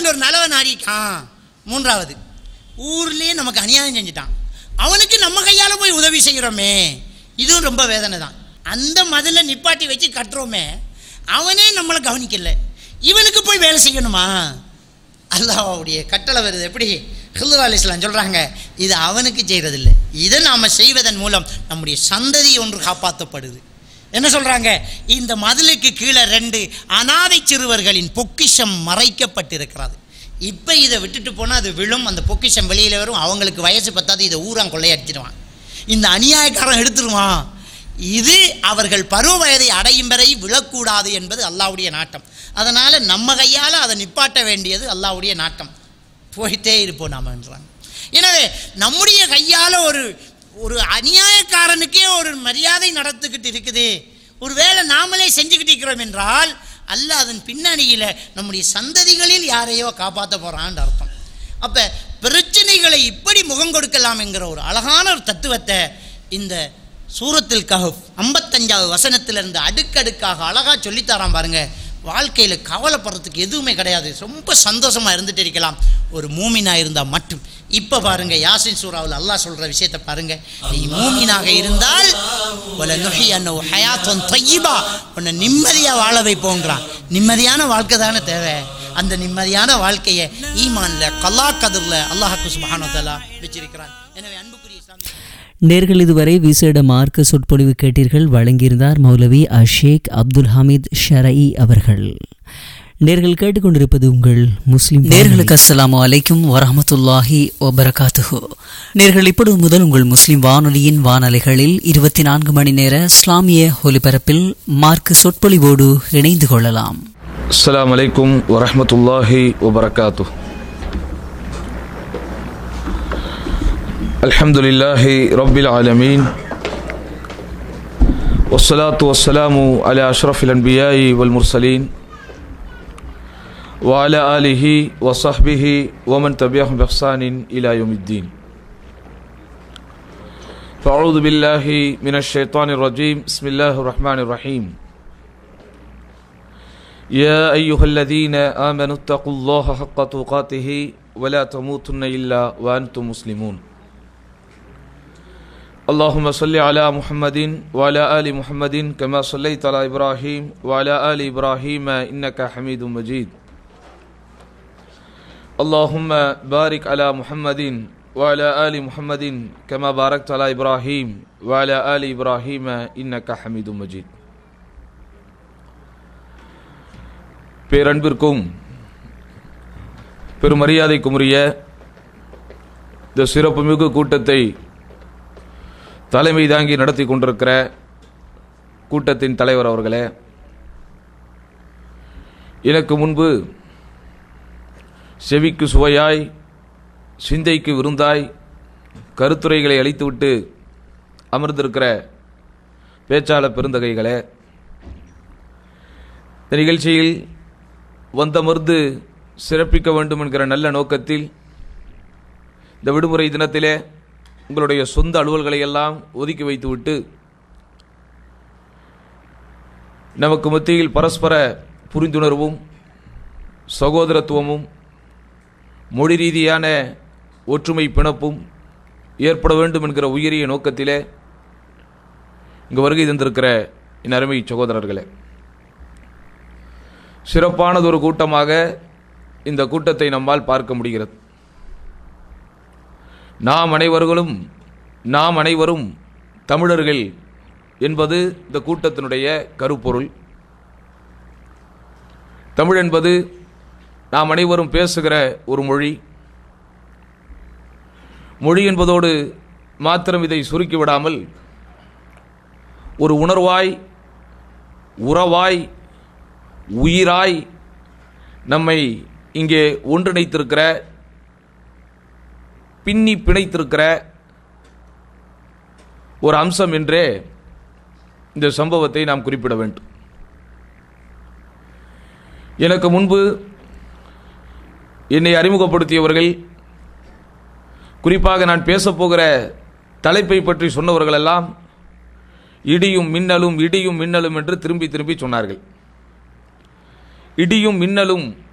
ஒரு நலவை நாடிக்கான் மூன்றாவது ஊர்லேயே நமக்கு அநியாயம் செஞ்சுட்டான் அவனுக்கு நம்ம கையால் போய் உதவி செய்கிறோமே இதுவும் ரொம்ப வேதனை தான் அந்த மதில நிப்பாட்டி வச்சு கட்டுறோமே அவனே நம்மளை கவனிக்கல இவனுக்கு போய் வேலை செய்யணுமா அல்லாஹ்வுடைய கட்டளை வருது எப்படி ஹில்லுவா அலிஸ்லாம் சொல்கிறாங்க இது அவனுக்கு செய்கிறதில்ல இதை நாம் செய்வதன் மூலம் நம்முடைய சந்ததி ஒன்று காப்பாற்றப்படுது என்ன சொல்கிறாங்க இந்த மதிலுக்கு கீழே ரெண்டு அனாதை சிறுவர்களின் பொக்கிஷம் மறைக்கப்பட்டிருக்கிறது இப்போ இதை விட்டுட்டு போனால் அது விழும் அந்த பொக்கிஷம் வெளியில் வரும் அவங்களுக்கு வயசு பத்தாது இதை ஊரான் கொள்ளையடிச்சிடுவான் இந்த அநியாயக்காரன் எடுத்துருவான் இது அவர்கள் பருவ வயதை அடையும் வரை விழக்கூடாது என்பது அல்லாவுடைய நாட்டம் அதனால் நம்ம கையால் அதை நிப்பாட்ட வேண்டியது அல்லாவுடைய நாட்டம் போயிட்டே இருப்போம் நாமன்றாங்க எனவே நம்முடைய கையால் ஒரு ஒரு அநியாயக்காரனுக்கே ஒரு மரியாதை நடத்துக்கிட்டு இருக்குது ஒரு வேளை நாமளே செஞ்சுக்கிட்டு இருக்கிறோம் என்றால் அல்ல அதன் பின்னணியில் நம்முடைய சந்ததிகளில் யாரையோ காப்பாற்ற போகிறான்னு அர்த்தம் அப்போ பிரச்சனைகளை இப்படி முகம் கொடுக்கலாம் என்கிற ஒரு அழகான ஒரு தத்துவத்தை இந்த சூரத்தில் கஹப் ஐம்பத்தஞ்சாவது வசனத்திலிருந்து அடுக்கடுக்காக அழகாக சொல்லித்தரான் பாருங்க வாழ்க்கையில் கவலைப்படுறதுக்கு எதுவுமே கிடையாது ரொம்ப சந்தோஷமாக இருந்துட்டு இருக்கலாம் ஒரு மூமினா இருந்தால் மட்டும் இப்போ பாருங்க யாசின் சூறாவில் அல்லாஹ் சொல்கிற விஷயத்தை பாருங்க நீ மூமினாக இருந்தால் உல நுஹி அன்ன ஹயாத்தன் தையிபா உன்னை நிம்மதியாக வாழ வைப்போங்கிறான் நிம்மதியான வாழ்க்கை தானே தேவை அந்த நிம்மதியான வாழ்க்கையை ஈமான்ல கல்லா கதிரில் அல்லாஹாக்கு சுபஹானதல்லா வச்சிருக்கிறான் எனவே அன்புக்குரிய இஸ்லாமிய நேர்கள் இதுவரை விசேட மார்க்க சொற்பொழிவு கேட்டீர்கள் வழங்கியிருந்தார் மௌலவி அஷேக் அப்துல் ஹமீத் ஷரஇ அவர்கள் நேர்கள் கேட்டுக்கொண்டிருப்பது உங்கள் முஸ்லிம் நேர்களுக்கு அஸ்ஸலாமு அலைக்கும் வரஹமத்துல்லாஹி வபரகாத்துஹு நேர்கள் இப்பொழுது முதல் உங்கள் முஸ்லிம் வானொலியின் வானலைகளில் இருபத்தி நான்கு மணி நேர இஸ்லாமிய ஒலிபரப்பில் மார்க்க சொற்பொழிவோடு இணைந்து கொள்ளலாம் السلام عليكم ورحمة الله وبركاته الحمد لله رب العالمين والصلاة والسلام على أشرف الأنبياء والمرسلين وعلى آله وصحبه ومن تبعهم بإحسان إلى يوم الدين فأعوذ بالله من الشيطان الرجيم بسم الله الرحمن الرحيم يا أيها الذين آمنوا اتقوا الله حق تقاته ولا تموتن إلا وأنتم مسلمون اللهم صل على محمد وعلى آل محمد كما صليت على إبراهيم وعلى آل إبراهيم إنك حميد مجيد اللهم بارك على محمد وعلى آل محمد كما باركت على إبراهيم وعلى آل إبراهيم إنك حميد مجيد பேரன்பிற்கும் பெருமரியாதைக்கும் உரிய இந்த சிறப்புமிகு கூட்டத்தை தலைமை தாங்கி நடத்தி கொண்டிருக்கிற கூட்டத்தின் தலைவர் அவர்களே எனக்கு முன்பு செவிக்கு சுவையாய் சிந்தைக்கு விருந்தாய் கருத்துரைகளை அளித்துவிட்டு அமர்ந்திருக்கிற பேச்சாளர் பெருந்தகைகளே இந்த நிகழ்ச்சியில் வந்தமர்ந்து சிறப்பிக்க வேண்டும் என்கிற நல்ல நோக்கத்தில் இந்த விடுமுறை தினத்திலே உங்களுடைய சொந்த அலுவல்களை எல்லாம் ஒதுக்கி வைத்துவிட்டு நமக்கு மத்தியில் பரஸ்பர புரிந்துணர்வும் சகோதரத்துவமும் மொழி ரீதியான ஒற்றுமை பிணப்பும் ஏற்பட வேண்டும் என்கிற உயரிய நோக்கத்திலே இங்கு வருகை தந்திருக்கிற என் அருமை சகோதரர்களே சிறப்பானதொரு கூட்டமாக இந்த கூட்டத்தை நம்மால் பார்க்க முடிகிறது நாம் அனைவர்களும் நாம் அனைவரும் தமிழர்கள் என்பது இந்த கூட்டத்தினுடைய கருப்பொருள் தமிழ் என்பது நாம் அனைவரும் பேசுகிற ஒரு மொழி மொழி என்பதோடு மாத்திரம் இதை சுருக்கி விடாமல் ஒரு உணர்வாய் உறவாய் உயிராய் நம்மை இங்கே ஒன்றிணைத்திருக்கிற பின்னி பிணைத்திருக்கிற ஒரு அம்சம் என்றே இந்த சம்பவத்தை நாம் குறிப்பிட வேண்டும் எனக்கு முன்பு என்னை அறிமுகப்படுத்தியவர்கள் குறிப்பாக நான் பேசப்போகிற தலைப்பை பற்றி சொன்னவர்களெல்லாம் இடியும் மின்னலும் இடியும் மின்னலும் என்று திரும்பி திரும்பி சொன்னார்கள் இடியும் மின்னலும்